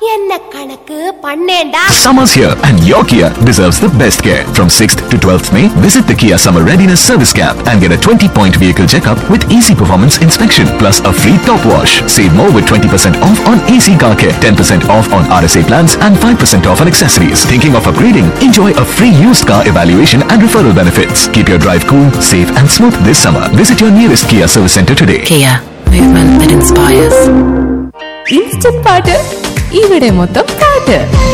என்ன கணக்கு பண்ணேன்டா Summer's here and your Kia deserves the best care. From 6th to 12th May, visit the Kia Summer Readiness Service Camp and get a 20-point vehicle checkup with easy performance inspection plus a free top wash. Save more with 20% off on AC car care, 10% off on RSA plans and 5% off on accessories. Thinking of upgrading? Enjoy a free used car evaluation and referral benefits. Keep your drive cool, safe and smooth this summer. Visit your nearest Kia service center today. Kia, movement that inspires. Instant പാട്ട് ഇവിടെ മൊത്തം പാട്ട്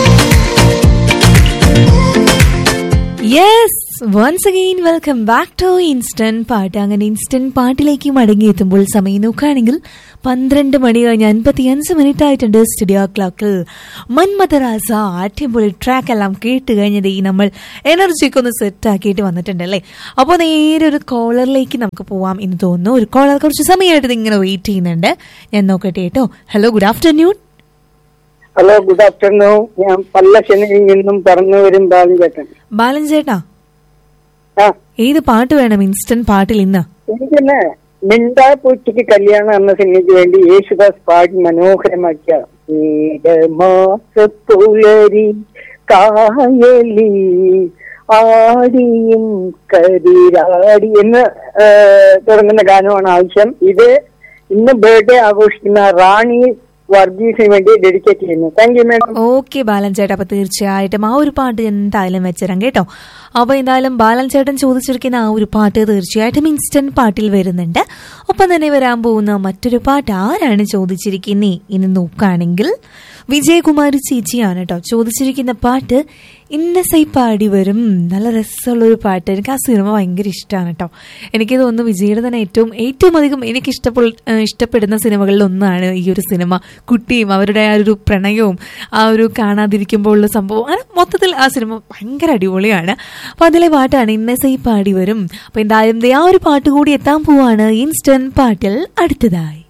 yes once again welcome back to instant പാട്ട് അങ്ങനെ instant പാട്ടിലേക്ക് മടങ്ങിയെത്തുമ്പോൾ സമയം നോക്കുകയാണെങ്കിൽ പന്ത്രണ്ട് മണി കഴിഞ്ഞ് അൻപത്തിയഞ്ച് മിനിറ്റ് ആയിട്ടുണ്ട് സ്റ്റുഡിയോ ക്ലോക്കിൽ മന്മഥരാസ അടിപൊളി ട്രാക്ക് എല്ലാം കേട്ട് കഴിഞ്ഞത് ഈ നമ്മൾ എനർജിയൊക്കെ ഒന്ന് സെറ്റ് ആക്കിയിട്ട് വന്നിട്ടുണ്ട് അല്ലേ അപ്പോൾ നേരെ ഒരു കോളറിലേക്ക് നമുക്ക് പോവാം എന്ന് തോന്നുന്നു ഒരു കോളർ കുറച്ച് സമയമായിട്ട് ഇത് ഇങ്ങനെ വെയിറ്റ് ചെയ്യുന്നുണ്ട് ഞാൻ നോക്കട്ടെ കേട്ടോ hello good afternoon hello good afternoon ഞാൻ പല്ലശ്ശനിൽ നിന്നും പറഞ്ഞു വരും ബാലൻ ചേട്ടൻ ബാലൻ ചേട്ടാ ആ ഏത് പാട്ട് വേണം ഇൻസ്റ്റന്റ് പാട്ടിൽ ഇന്ന് എനിക്കെന്നെ മിണ്ടാ പൂച്ചയ്ക്ക് കല്യാണം എന്ന സിനിമയ്ക്ക് വേണ്ടി യേശുദാസ് പാടി മനോഹരമാക്കിയ പുലരി കായലി ആടിയും കരിരാടി എന്ന് ആ, തുടങ്ങുന്ന ഗാനമാണ് ആവശ്യം ഇത് ഇന്ന് ബർത്ത്ഡേ ആഘോഷിക്കുന്ന റാണി വർഗീസിന് വേണ്ടി ഡെഡിക്കേറ്റ് ചെയ്യുന്നു thank you madam okay Balan ചേട്ടാ അപ്പൊ തീർച്ചയായിട്ടും ആ ഒരു പാട്ട് എന്തായാലും വെച്ചരാം കേട്ടോ അപ്പൊ എന്തായാലും ബാലൻ ചേട്ടൻ ചോദിച്ചിരിക്കുന്ന ആ ഒരു പാട്ട് തീർച്ചയായിട്ടും ഇൻസ്റ്റന്റ് പാട്ടിൽ വരുന്നുണ്ട് ഒപ്പം തന്നെ വരാൻ പോകുന്ന മറ്റൊരു പാട്ട് ആരാണ് ചോദിച്ചിരിക്കുന്നേ ഇനി നോക്കുകയാണെങ്കിൽ വിജയകുമാരി ചേച്ചിയാണ് കേട്ടോ ചോദിച്ചിരിക്കുന്ന പാട്ട് ഇന്നസൈ പാടി വരും നല്ല രസമുള്ള ഒരു പാട്ട് എനിക്ക് ആ സിനിമ ഭയങ്കര ഇഷ്ടമാണ് കേട്ടോ എനിക്ക് തോന്നുന്നു വിജയുടെ തന്നെ ഏറ്റവും ഏറ്റവും അധികം എനിക്ക് ഇഷ്ടപ്പെട്ട ഇഷ്ടപ്പെടുന്ന സിനിമകളിൽ ഒന്നാണ് ഈ ഒരു സിനിമ കുട്ടിയും അവരുടെ ആ ഒരു പ്രണയവും ആ ഒരു കാണാതിരിക്കുമ്പോൾ ഉള്ള സംഭവം അങ്ങനെ മൊത്തത്തിൽ ആ സിനിമ ഭയങ്കര അടിപൊളിയാണ് അപ്പൊ അതിലെ പാട്ടാണ് ഇന്നസൈ പാടി വരും അപ്പൊ എന്തായാലും ദേ ആ ഒരു പാട്ട് കൂടി എത്താൻ പോവാണ് ഇൻസ്റ്റന്റ് പാട്ടിൽ അടുത്തതായി